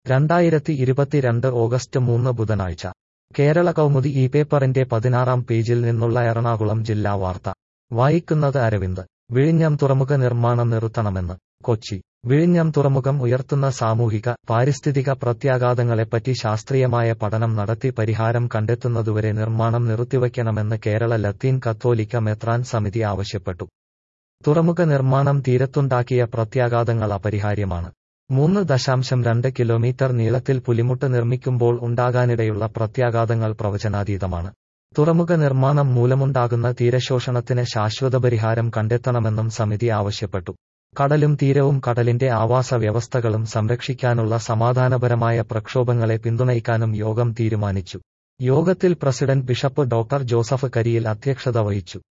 രണ്ടായിരത്തി ഇരുപത്തിരണ്ട് ഓഗസ്റ്റ് മൂന്ന് ബുധനാഴ്ച കേരള കൗമുദി ഈ പേപ്പറിന്റെ പതിനാറാം പേജിൽ നിന്നുള്ള എറണാകുളം ജില്ലാ വാർത്ത വായിക്കുന്നത് അരവിന്ദ് വിഴിഞ്ഞം തുറമുഖ നിർമ്മാണം നിർത്തണമെന്ന് കൊച്ചി വിഴിഞ്ഞം തുറമുഖം ഉയർത്തുന്ന സാമൂഹിക പാരിസ്ഥിതിക പ്രത്യാഘാതങ്ങളെപ്പറ്റി ശാസ്ത്രീയമായ പഠനം നടത്തി പരിഹാരം കണ്ടെത്തുന്നതുവരെ നിർമ്മാണം നിർത്തിവയ്ക്കണമെന്ന് കേരള ലത്തീൻ കത്തോലിക്ക മെത്രാൻ സമിതി ആവശ്യപ്പെട്ടു തുറമുഖ നിർമ്മാണം തീരത്തുണ്ടാക്കിയ പ്രത്യാഘാതങ്ങൾ അപരിഹാര്യമാണ് മൂന്ന് ദശാംശം രണ്ട് കിലോമീറ്റർ നീളത്തിൽ പുലിമുട്ട് നിർമ്മിക്കുമ്പോൾ ഉണ്ടാകാനിടയുള്ള പ്രത്യാഘാതങ്ങൾ പ്രവചനാതീതമാണ് തുറമുഖ നിർമ്മാണം മൂലമുണ്ടാകുന്ന തീരശോഷണത്തിന് ശാശ്വത പരിഹാരം കണ്ടെത്തണമെന്നും സമിതി ആവശ്യപ്പെട്ടു കടലും തീരവും കടലിന്റെ ആവാസ വ്യവസ്ഥകളും സംരക്ഷിക്കാനുള്ള സമാധാനപരമായ പ്രക്ഷോഭങ്ങളെ പിന്തുണയ്ക്കാനും യോഗം തീരുമാനിച്ചു യോഗത്തിൽ president bishop doctor Joseph Kariyil അധ്യക്ഷത വഹിച്ചു